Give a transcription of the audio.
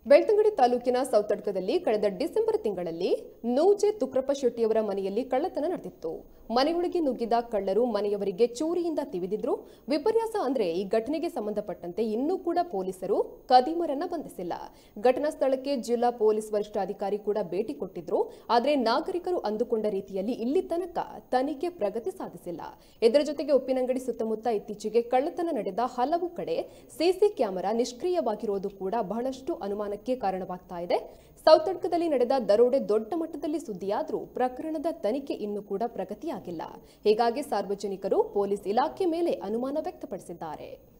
ಬೆಳ್ತಂಗಡಿ ತಾಲೂಕಿನ ಸೌತಡ್ಕದಲ್ಲಿ ಕಳೆದ ಡಿಸೆಂಬರ್ ತಿಂಗಳಲ್ಲಿ ನೂಜೆ ತುಕ್ರಪ್ಪ ಶೆಟ್ಟಿಯವರ ಮನೆಯಲ್ಲಿ ಕಳ್ಳತನ ನಡೆದಿತ್ತು ಮನೆಯೊಳಗೆ ನುಗ್ಗಿದ ಕಳ್ಳರು ಮನೆಯವರಿಗೆ ಚೂರಿಯಿಂದ ತಿವಿದಿದ್ರು ವಿಪರ್ಯಾಸ ಅಂದ್ರೆ ಈ ಘಟನೆಗೆ ಸಂಬಂಧಪಟ್ಟಂತೆ ಇನ್ನೂ ಕೂಡ ಪೊಲೀಸರು ಕದೀಮರನ್ನ ಬಂಧಿಸಿಲ್ಲ ಘಟನಾ ಸ್ಥಳಕ್ಕೆ ಜಿಲ್ಲಾ ಪೊಲೀಸ್ ವರಿಷ್ಠಾಧಿಕಾರಿ ಕೂಡ ಭೇಟಿ ಕೊಟ್ಟಿದ್ರು ಆದರೆ ನಾಗರಿಕರು ಅಂದುಕೊಂಡ ರೀತಿಯಲ್ಲಿ ಇಲ್ಲಿ ತನಕ ತನಿಖೆ ಪ್ರಗತಿ ಸಾಧಿಸಿಲ್ಲ ಇದರ ಜೊತೆಗೆ ಉಪ್ಪಿನಂಗಡಿ ಸುತ್ತಮುತ್ತ ಇತ್ತೀಚೆಗೆ ಕಳ್ಳತನ ನಡೆದ ಹಲವು ಕಡೆ ಸಿಸಿ ಕ್ಯಾಮೆರಾ ನಿಷ್ಕ್ರಿಯವಾಗಿರೋದು ಕೂಡ ಬಹಳಷ್ಟು ಅನುಮಾನಕ್ಕೆ ಕಾರಣವಾಗ್ತಾ ಇದೆ ಸೌತಡ್ಕದಲ್ಲಿ ನಡೆದ ದರೋಡೆ ದೊಡ್ಡ ಮಟ್ಟದಲ್ಲಿ ಸುದ್ದಿಯಾದರೂ ಪ್ರಕರಣದ ತನಿಖೆ ಇನ್ನೂ ಕೂಡ ಪ್ರಗತಿಯಾಗಿಲ್ಲ ಹೀಗಾಗಿ ಸಾರ್ವಜನಿಕರು ಪೊಲೀಸ್ ಇಲಾಖೆ ಮೇಲೆ ಅನುಮಾನ ವ್ಯಕ್ತಪಡಿಸಿದ್ದಾರೆ